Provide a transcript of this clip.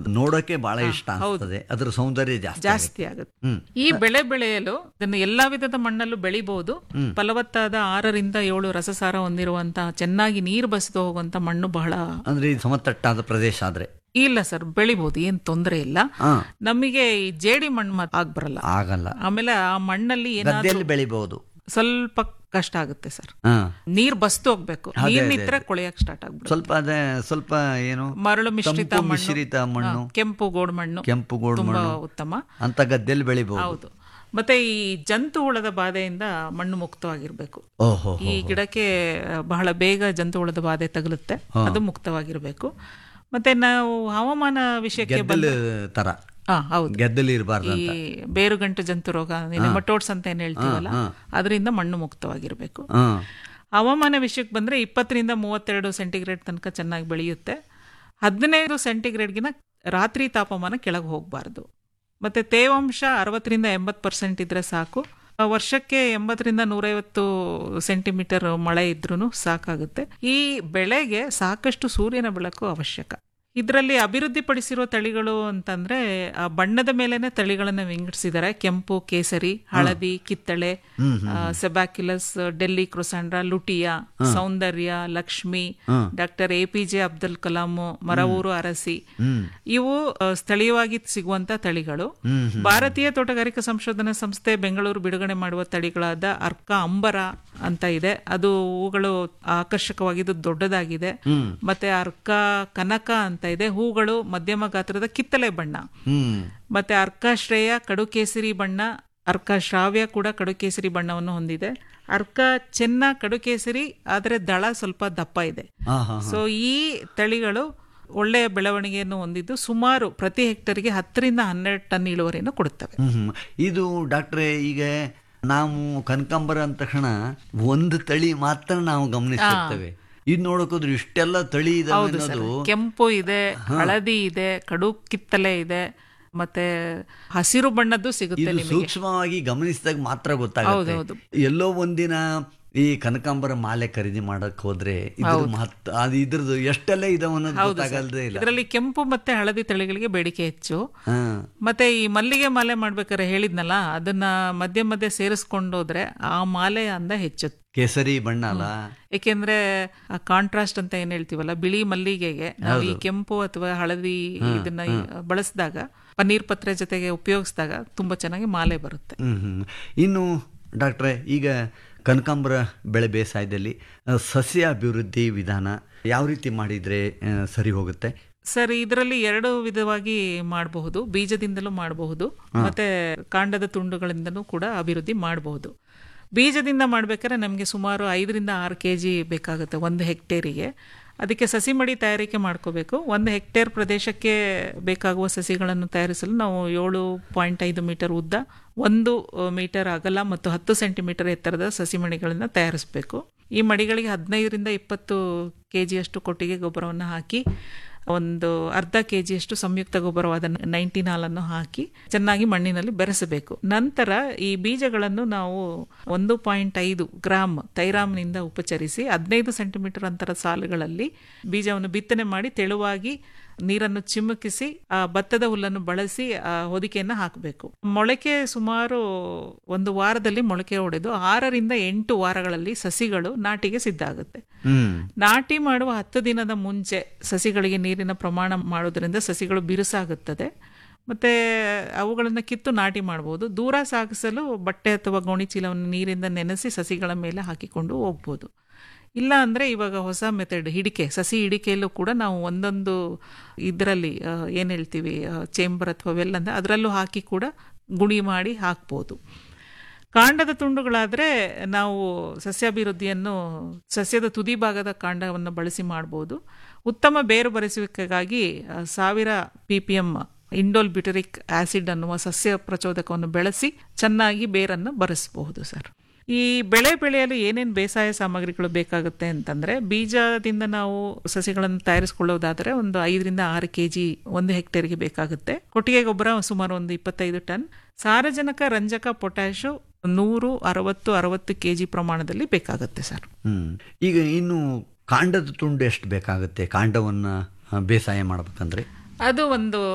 ನೋಡೋಕೆ ಬಹಳ ಇಷ್ಟ ಅನಿಸ್ತದೆ ಅದ್ರ ಸೌಂದರ್ಯ ಜಾಸ್ತಿ ಜಾಸ್ತಿ ಆಗುತ್ತೆ ಹ್ಮ್. ಈ ಬೆಳೆ ಬೆಳೆಯಲು ಇದನ್ನು ಎಲ್ಲಾ ವಿಧದ ಮಣ್ಣಲ್ಲೂ ಬೆಳಿಬಹುದು ಫಲವತ್ತಾದ ಆರರಿಂದ ಏಳು ರಸಸಾರ ಹೊಂದಿರುವಂತಹ ಚೆನ್ನಾಗಿ ನೀರು ಬಸಿದು ಹೋಗುವಂತ ಮಣ್ಣು ಬಹಳ ಅಂದ್ರೆ ಇದು ಸಮತಟ್ಟಾದ ಪ್ರದೇಶ ಆದ್ರೆ ಇಲ್ಲ ಸರ್ ಬೆಳಿಬಹುದು ಏನ್ ತೊಂದರೆ ಇಲ್ಲ ಹಾ ನಮಗೆ ಈ ಜೇಡಿ ಮಣ್ಣು ಮಾತ್ರ ಆಗ್ ಬರಲ್ಲ ಆಗಲ್ಲ ಆಮೇಲೆ ಆ ಮಣ್ಣಲ್ಲಿ ಏನಾದ್ರು ಗದ್ದೆಯಲ್ಲಿ ಬೆಳಿಬಹುದು ಸ್ವಲ್ಪ ಕಷ್ಟ ಆಗುತ್ತೆ ಸರ್ ಹಾ ನೀರ್ ಬಸ್ತು ಹೋಗ್ಬೇಕು ನೀರ್ ನಿಂತ್ರೆ ಕೊಳೆಯಕ್ ಸ್ಟಾರ್ಟ್ ಆಗ್ಬಿಡುತ್ತೆ ಸ್ವಲ್ಪ ಅದೇ ಸ್ವಲ್ಪ ಏನು ಮರಳು ಮಿಶ್ರಿತ ತಂಪು ಮಣ್ಣು ಮಿಶ್ರಿತ ಮಣ್ಣು ಹಾ, ಕೆಂಪು ಗೋಡು ಮಣ್ಣು ಕೆಂಪು ಗೋಡು ತುಂಬಾ ಮಣ್ಣು ಉತ್ತಮ ಅಂತ ಗದ್ದೆಯಲ್ಲಿ ಬೆಳಿಬಹುದು ಹೌದು ಮತ್ತೆ ಈ ಜಂತು ಹುಳದ ಬಾಧೆಯಿಂದ ಮಣ್ಣು ಮುಕ್ತವಾಗಿರ್ಬೇಕು ಓಹೋ ಈ ಗಿಡಕ್ಕೆ ಬಹಳ ಬೇಗ ಜಂತು ಹುಳದ ಬಾಧೆ ತಗುಲುತ್ತೆ ಅದು ಮುಕ್ತವಾಗಿರ್ಬೇಕು ಮತ್ತೆ ನಾವು ಹವಾಮಾನ ವಿಷಯಕ್ಕೆ ಬಂದ ಗೆದ್ದಲು ತರ ಹಾ ಹೌದು ಗೆದ್ದಲು ಇರಬಾರ್ದು ಈ ಬೇರುಗಂಟು ಜಂತು ರೋಗ ನೆಮಟೋಡ್ಸ್ ಅಂತ ಏನ್ ಹೇಳ್ತೀವಲ್ಲ ಅದರಿಂದ ಮಣ್ಣು ಮುಕ್ತವಾಗಿರ್ಬೇಕು ಹಾ ಹವಾಮಾನ ವಿಷಯಕ್ಕೆ ಬಂದ್ರೆ ಇಪ್ಪತ್ತರಿಂದ ಮೂವತ್ತೆರಡು ಸೆಂಟಿಗ್ರೇಡ್ ತನಕ ಚೆನ್ನಾಗಿ ಬೆಳೆಯುತ್ತೆ ಹದಿನೈದು ಸೆಂಟಿಗ್ರೇಡ್ಗಿನ ರಾತ್ರಿ ತಾಪಮಾನ ಕೆಳಗೆ ಹೋಗಬಾರ್ದು ಮತ್ತೆ ತೇವಾಂಶ ಅರವತ್ತರಿಂದ ಎಂಬತ್ತು ಪರ್ಸೆಂಟ್ ಇದ್ರೆ ಸಾಕು ಆ, ವರ್ಷಕ್ಕೆ ಎಂಬತ್ತರಿಂದ ನೂರೈವತ್ತು ಸೆಂಟಿಮೀಟರ್ ಮಳೆ ಇದ್ರೂ ಸಾಕಾಗುತ್ತೆ ಈ ಬೆಳೆಗೆ ಸಾಕಷ್ಟು ಸೂರ್ಯನ ಬೆಳಕು ಅವಶ್ಯಕ ಇದರಲ್ಲಿ ಅಭಿವೃದ್ಧಿಪಡಿಸಿರುವ ತಳಿಗಳು ಅಂತಂದ್ರೆ ಆ ಬಣ್ಣದ ಮೇಲೆನೆ ತಳಿಗಳನ್ನ ವಿಂಗಡಿಸಿದ್ದಾರೆ ಕೆಂಪು ಕೇಸರಿ ಹಳದಿ ಕಿತ್ತಳೆ ಸೆಬಾಕ್ಯುಲಸ್ ಡೆಲ್ಲಿ ಕ್ರೊಸಾಂಡ್ರಾ ಲುಟಿಯಾ Soundarya Lakshmi doctor A P J Abdul Kalam Maravoor Arasi ಇವು ಆ, ಸ್ಥಳೀಯವಾಗಿ ಸಿಗುವಂತ ತಳಿಗಳು ಭಾರತೀಯ ತೋಟಗಾರಿಕಾ ಸಂಶೋಧನಾ ಸಂಸ್ಥೆ ಬೆಂಗಳೂರು ಬಿಡುಗಡೆ ಮಾಡುವ ತಳಿಗಳಾದ ಅರ್ಕ ಅಂಬರ ಅಂತ ಇದೆ ಅದು ಹೂಗಳು ಆಕರ್ಷಕವಾಗಿದ್ದು ದೊಡ್ಡದಾಗಿದೆ ಮತ್ತೆ ಅರ್ಕ ಕನಕ ಅಂತ ಇದೆ ಹೂಗಳು ಮಧ್ಯಮ ಗಾತ್ರದ ಕಿತ್ತಳೆ ಬಣ್ಣ ಹ್ಮ್ ಮತ್ತೆ ಅರ್ಕ ಶ್ರೇಯ ಕಡು ಕೇಸರಿ ಬಣ್ಣ ಅರ್ಕ ಶ್ರಾವ್ಯ ಕೂಡ ಕಡು ಕೇಸರಿ ಬಣ್ಣವನ್ನು ಹೊಂದಿದೆ ಅರ್ಕ ಚೆನ್ನ ಕಡು ಕೇಸರಿ ಆದರೆ ದಳ ಸ್ವಲ್ಪ ದಪ್ಪ ಇದೆ ಹಾ ಹಾ ಸೊ ಈ ತಳಿಗಳು ಒಳ್ಳೆಯ ಬೆಳವಣಿಗೆಯನ್ನು ಹೊಂದಿದ್ದು ಸುಮಾರು ಪ್ರತಿ ಹೆಕ್ಟರ್ಗೆ ಹತ್ತರಿಂದ ಹನ್ನೆರಡು ಟನ್ ಇಳುವರಿಯನ್ನು ಕೊಡುತ್ತವೆ ಹ್ಮ್ ಹ್ಮ್. ಇದು ಡಾಕ್ಟ್ರೆ ಈಗ ನಾವು ಕನಕಾಂಬರ ಅಂದ ತಕ್ಷಣ ಒಂದು ತಳಿ ಮಾತ್ರ ನಾವು ಗಮನಿಸಿರ್ತೇವೆ ಇದು ನೋಡಕೋದ್ರೆ ಇಷ್ಟೆಲ್ಲ ತಳಿ ಇದಾವೆ ಅನ್ನೋದು ಕೆಂಪು ಇದೆ ಹಳದಿ ಇದೆ ಕಡು ಕಿತ್ತಲೆ ಇದೆ ಮತ್ತೆ ಹಸಿರು ಬಣ್ಣದ್ದು ಸಿಗುತ್ತೆ ಇದು ನಿಮಗೆ ಸೂಕ್ಷ್ಮವಾಗಿ ಗಮನಿಸಿದಾಗ ಮಾತ್ರ ಗೊತ್ತಾಗುತ್ತೆ ಎಲ್ಲೋ ಒಂದಿನ ಈ ಕನಕಾಂಬರ ಮಾಲೆ ಖರೀದಿ ಮಾಡಕ್ ಹೋದ್ರೆ ಇದ್ರ ಮಹತ್ ಅದು ಇದ್ರದ್ದು ಎಷ್ಟೆಲ್ಲ ಇದಾವ ಅನ್ನೋದು ಗೊತ್ತಾಗಲ್ದೇ ಇಲ್ಲ ಇದರಲ್ಲಿ ಕೆಂಪು ಮತ್ತೆ ಹಳದಿ ತಳಿಗಳಿಗೆ ಬೇಡಿಕೆ ಹೆಚ್ಚು ಹಾ ಮತ್ತೆ ಈ ಮಲ್ಲಿಗೆ ಮಾಲೆ ಮಾಡ್ಬೇಕಾದ್ರೆ ಹೇಳಿದ್ನಲ್ಲ ಅದನ್ನ ಮಧ್ಯೆ ಮಧ್ಯೆ ಸೇರಿಸ್ಕೊಂಡೋದ್ರೆ ಆ ಮಾಲೆ ಅಂದ ಹೆಚ್ಚುತ್ತೆ ಕೇಸರಿ ಬಣ್ಣ ಅಲ್ಲ ಏಕೆಂದ್ರೆ ಕಾಂಟ್ರಾಸ್ಟ್ ಅಂತ ಏನ್ ಹೇಳ್ತೀವಲ್ಲ ಬಿಳಿ ಮಲ್ಲಿಗೆಗೆ ನಾವು ಈ ಕೆಂಪು ಅಥವಾ ಹಳದಿ ಇದನ್ನ ಬಳಸಿದಾಗ ಪನ್ನೀರ್ ಪತ್ರೆ ಜೊತೆಗೆ ಉಪಯೋಗಿಸಿದಾಗ ತುಂಬಾ ಚೆನ್ನಾಗಿ ಮಾಲೆ ಬರುತ್ತೆ ಹ್ಮ್ ಹ್ಮ್. ಇನ್ನು ಡಾಕ್ಟ್ರೆ ಈಗ ಕನಕಾಂಬರ ಬೆಳೆ ಬೇಸಾಯದಲ್ಲಿ ಆ, ಸಸ್ಯ ಅಭಿವೃದ್ಧಿ ವಿಧಾನ ಯಾವ ರೀತಿ ಮಾಡಿದ್ರೆ ಆ, ಸರಿ ಹೋಗುತ್ತೆ ಸರ್ ಇದರಲ್ಲಿ ಎರಡು ವಿಧವಾಗಿ ಮಾಡಬಹುದು ಬೀಜದಿಂದಲೂ ಮಾಡಬಹುದು ಮತ್ತೆ ಕಾಂಡದ ತುಂಡುಗಳಿಂದಲೂ ಕೂಡ ಅಭಿವೃದ್ಧಿ ಮಾಡಬಹುದು ಬೀಜದಿಂದ ಮಾಡ್ಬೇಕಾದ್ರೆ ನಮಗೆ ಸುಮಾರು ಐದರಿಂದ ಆರು ಕೆ ಜಿ ಬೇಕಾಗುತ್ತೆ ಒಂದು ಹೆಕ್ಟೇರಿಗೆ ಅದಕ್ಕೆ ಸಸಿ ಮಡಿ ತಯಾರಿಕೆ ಮಾಡ್ಕೋಬೇಕು ಒಂದು ಹೆಕ್ಟೇರ್ ಪ್ರದೇಶಕ್ಕೆ ಬೇಕಾಗುವ ಸಸಿಗಳನ್ನು ತಯಾರಿಸಲು ನಾವು ಏಳು ಪಾಯಿಂಟ್ ಐದು ಮೀಟರ್ ಉದ್ದ ಒಂದು ಮೀಟರ್ ಅಗಲ ಮತ್ತು ಹತ್ತು ಸೆಂಟಿಮೀಟರ್ ಎತ್ತರದ ಸಸಿ ಮಡಿಗಳನ್ನು ತಯಾರಿಸಬೇಕು ಈ ಮಡಿಗಳಿಗೆ ಹದಿನೈದರಿಂದ ಇಪ್ಪತ್ತು ಕೆ ಜಿಯಷ್ಟು ಕೊಟ್ಟಿಗೆ ಗೊಬ್ಬರವನ್ನು ಹಾಕಿ ಒಂದು ಅರ್ಧ ಕೆ ಜಿಯಷ್ಟು ಸಂಯುಕ್ತ ಗೊಬ್ಬರವಾದ ನೈಂಟಿನ್ ಹಾಲನ್ನು ಹಾಕಿ ಚೆನ್ನಾಗಿ ಮಣ್ಣಿನಲ್ಲಿ ಬೆರೆಸಬೇಕು ನಂತರ ಈ ಬೀಜಗಳನ್ನು ನಾವು ಒಂದು ಪಾಯಿಂಟ್ ಐದು ಗ್ರಾಮ್ ತೈರಾಮ್ನಿಂದ ಉಪಚರಿಸಿ ಹದಿನೈದು ಸೆಂಟಿಮೀಟರ್ ಅಂತರ ಸಾಲುಗಳಲ್ಲಿ ಬೀಜವನ್ನು ಬಿತ್ತನೆ ಮಾಡಿ ತೆಳುವಾಗಿ ನೀರನ್ನು ಚಿಮುಕಿಸಿ ಆ ಭತ್ತದ ಹುಲ್ಲನ್ನು ಬಳಸಿ ಆ ಹೊದಿಕೆಯನ್ನು ಹಾಕಬೇಕು ಮೊಳಕೆ ಸುಮಾರು ಒಂದು ವಾರದಲ್ಲಿ ಮೊಳಕೆ ಹೊಡೆದು ಆರರಿಂದ ಎಂಟು ವಾರಗಳಲ್ಲಿ ಸಸಿಗಳು ನಾಟಿಗೆ ಸಿದ್ಧ ಆಗುತ್ತೆ ಹ್ಮ್ ನಾಟಿ ಮಾಡುವ ಹತ್ತು ದಿನದ ಮುಂಚೆ ಸಸಿಗಳಿಗೆ ನೀರಿನ ಪ್ರಮಾಣ ಮಾಡೋದ್ರಿಂದ ಸಸಿಗಳು ಬಿರುಸಾಗುತ್ತದೆ ಮತ್ತೆ ಅವುಗಳನ್ನು ಕಿತ್ತು ನಾಟಿ ಮಾಡಬಹುದು ದೂರ ಸಾಗಿಸಲು ಬಟ್ಟೆ ಅಥವಾ ಗೋಣಿ ಚೀಲವನ್ನು ನೀರಿಂದ ನೆನೆಸಿ ಸಸಿಗಳ ಮೇಲೆ ಹಾಕಿಕೊಂಡು ಹೋಗ್ಬೋದು ಇಲ್ಲ ಅಂದರೆ ಇವಾಗ ಹೊಸ ಮೆಥಡ್ ಹಿಡಿಕೆ ಸಸಿ ಹಿಡಿಕೆಯಲ್ಲೂ ಕೂಡ ನಾವು ಒಂದೊಂದು ಇದರಲ್ಲಿ ಏನು ಹೇಳ್ತೀವಿ ಚೇಂಬರ್ ಅಥವಾ ವೆಲ್ ಅಂತ ಅದರಲ್ಲೂ ಹಾಕಿ ಕೂಡ ಗುಣಿ ಮಾಡಿ ಹಾಕ್ಬೋದು ಕಾಂಡದ ತುಂಡುಗಳಾದರೆ ನಾವು ಸಸ್ಯಾಭಿವೃದ್ಧಿಯನ್ನು ಸಸ್ಯದ ತುದಿ ಭಾಗದ ಕಾಂಡವನ್ನು ಬಳಸಿ ಮಾಡ್ಬೋದು ಉತ್ತಮ ಬೇರು ಬರೆಸುವಿಕೆಗಾಗಿ ಆ, ಸಾವಿರ P P M indole butyric acid ಅನ್ನುವ ಸಸ್ಯ ಪ್ರಚೋದಕವನ್ನು ಬೆಳೆಸಿ ಚೆನ್ನಾಗಿ ಬೇರನ್ನು ಬರೆಸಬಹುದು ಸರ್ ಈ ಬೆಳೆ ಬೆಳೆಯಲು ಏನೇನು ಬೇಸಾಯ ಸಾಮಗ್ರಿಗಳು ಬೇಕಾಗುತ್ತೆ ಅಂತಂದ್ರೆ ಬೀಜದಿಂದ ನಾವು ಸಸಿಗಳನ್ನು ತಯಾರಿಸಿಕೊಳ್ಳೋದಾದರೆ ಒಂದು ಐದರಿಂದ ಆರು ಕೆ ಜಿ ಒಂದು ಹೆಕ್ಟೇರ್ಗೆ ಬೇಕಾಗುತ್ತೆ ಕೊಟ್ಟಿಗೆ ಗೊಬ್ಬರ ಸುಮಾರು ಒಂದು ಇಪ್ಪತ್ತೈದು ಟನ್ ಸಾರಜನಕ ರಂಜಕ ಪೊಟ್ಯಾಶು ನೂರು ಅರವತ್ತು ಅರವತ್ತು ಕೆ ಜಿ ಪ್ರಮಾಣದಲ್ಲಿ ಬೇಕಾಗುತ್ತೆ ಸರ್ ಹ್ಮ್ ಈಗ ಇನ್ನು ಕಾಂಡದ ತುಂಡು ಎಷ್ಟು ಬೇಕಾಗುತ್ತೆ ಕಾಂಡವನ್ನ ಆ, ಬೇಸಾಯ ಮಾಡ್ಬೇಕಂದ್ರೆ ಅದು ಒಂದು